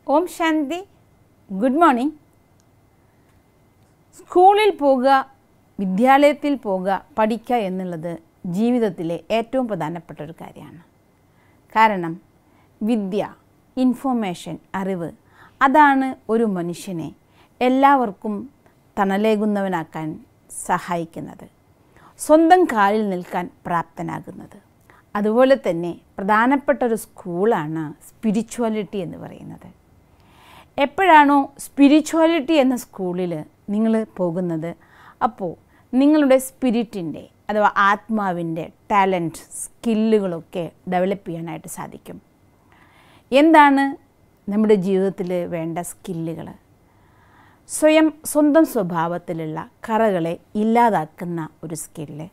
ഓം ശാന്തി good morning സ്കൂളിൽ പോകുക വിദ്യാലയത്തിൽ പോകുക പഠിക്കുക എന്നുള്ളത് ജീവിതത്തിലെ ഏറ്റവും പ്രധാനപ്പെട്ട ഒരു കാര്യമാണ് കാരണം വിദ്യ ഇൻഫോർമേഷൻ അറിവ് അതാണ് ഒരു മനുഷ്യനെ എല്ലാവർക്കും തണലേകുന്നവനാക്കാൻ സഹായിക്കുന്നത് സ്വന്തം കാലിൽ നിൽക്കാൻ പ്രാപ്തനാകുന്നത് അതുപോലെ തന്നെ പ്രധാനപ്പെട്ട ഒരു സ്കൂളാണ് സ്പിരിച്വാലിറ്റി എന്ന് പറയുന്നത് എപ്പോഴാണോ സ്പിരിച്വാലിറ്റി എന്ന സ്കൂളിൽ നിങ്ങൾ പോകുന്നത് അപ്പോൾ നിങ്ങളുടെ സ്പിരിറ്റിൻ്റെ അഥവാ ആത്മാവിൻ്റെ ടാലൻറ്റ് സ്കില്ലുകളൊക്കെ ഡെവലപ്പ് ചെയ്യാനായിട്ട് സാധിക്കും എന്താണ് നമ്മുടെ ജീവിതത്തിൽ വേണ്ട സ്കില്ലുകൾ സ്വയം സ്വന്തം സ്വഭാവത്തിലുള്ള കറകളെ ഇല്ലാതാക്കുന്ന ഒരു സ്കില്ല്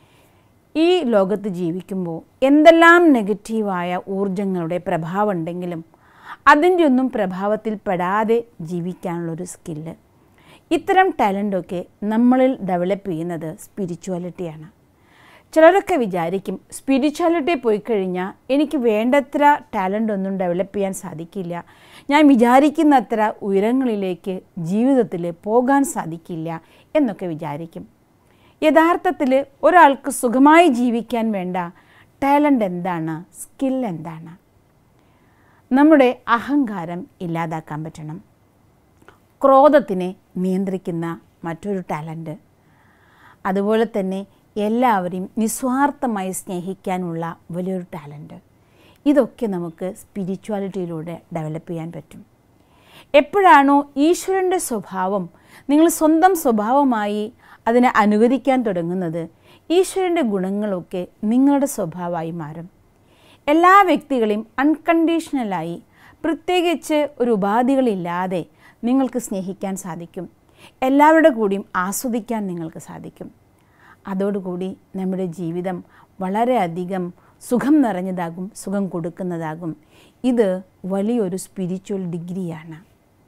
ഈ ലോകത്ത് ജീവിക്കുമ്പോൾ എന്തെല്ലാം നെഗറ്റീവായ ഊർജങ്ങളുടെ പ്രഭാവം ഉണ്ടെങ്കിലും അതിൻ്റെ ഒന്നും പ്രഭാവത്തിൽ പെടാതെ ജീവിക്കാനുള്ളൊരു സ്കില്ല് ഇത്തരം ടാലൻ്റൊക്കെ നമ്മളിൽ ഡെവലപ്പ് ചെയ്യുന്നത് സ്പിരിച്വാലിറ്റിയാണ് ചിലരൊക്കെ വിചാരിക്കും സ്പിരിച്വാലിറ്റി പോയി കഴിഞ്ഞാൽ എനിക്ക് വേണ്ടത്ര ടാലൻ്റ് ഒന്നും ഡെവലപ്പ് ചെയ്യാൻ സാധിക്കില്ല ഞാൻ വിചാരിക്കുന്നത്ര ഉയരങ്ങളിലേക്ക് ജീവിതത്തിൽ പോകാൻ സാധിക്കില്ല എന്നൊക്കെ വിചാരിക്കും യഥാർത്ഥത്തിൽ ഒരാൾക്ക് സുഖമായി ജീവിക്കാൻ വേണ്ട ടാലൻ്റ് എന്താണ് സ്കിൽ എന്താണ് നമ്മുടെ അഹങ്കാരം ഇല്ലാതാക്കാൻ പറ്റണം ക്രോധത്തിനെ നിയന്ത്രിക്കുന്ന മറ്റൊരു ടാലൻറ്റ് അതുപോലെ തന്നെ എല്ലാവരെയും നിസ്വാർത്ഥമായി സ്നേഹിക്കാനുള്ള വലിയൊരു ടാലൻറ്റ് ഇതൊക്കെ നമുക്ക് സ്പിരിച്വാലിറ്റിയിലൂടെ ഡെവലപ്പ് ചെയ്യാൻ പറ്റും എപ്പോഴാണോ ഈശ്വരൻ്റെ സ്വഭാവം നിങ്ങൾ സ്വന്തം സ്വഭാവമായി അതിനെ അനുകരിക്കാൻ തുടങ്ങുന്നത് ഈശ്വരൻ്റെ ഗുണങ്ങളൊക്കെ നിങ്ങളുടെ സ്വഭാവമായി മാറും എല്ലാ വ്യക്തികളെയും അൺകണ്ടീഷണലായി പ്രത്യേകിച്ച് ഒരു ഉപാധികളില്ലാതെ നിങ്ങൾക്ക് സ്നേഹിക്കാൻ സാധിക്കും എല്ലാവരുടെ കൂടിയും ആസ്വദിക്കാൻ നിങ്ങൾക്ക് സാധിക്കും അതോടുകൂടി നമ്മുടെ ജീവിതം വളരെയധികം സുഖം നിറഞ്ഞതാകും സുഖം കൊടുക്കുന്നതാകും ഇത് വലിയൊരു സ്പിരിച്വൽ ഡിഗ്രിയാണ്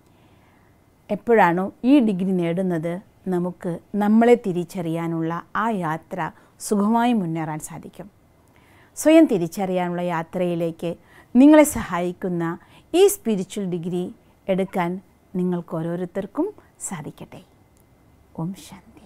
എപ്പോഴാണോ ഈ ഡിഗ്രി നേടുന്നത് നമുക്ക് നമ്മളെ തിരിച്ചറിയാനുള്ള ആ യാത്ര സുഖമായി മുന്നേറാൻ സാധിക്കും സ്വയം തിരിച്ചറിയാനുള്ള യാത്രയിലേക്ക് നിങ്ങളെ സഹായിക്കുന്ന ഈ സ്പിരിച്വൽ ഡിഗ്രി എടുക്കാൻ നിങ്ങൾക്ക് ഓരോരുത്തർക്കും സാധിക്കട്ടെ ഓം ശാന്തി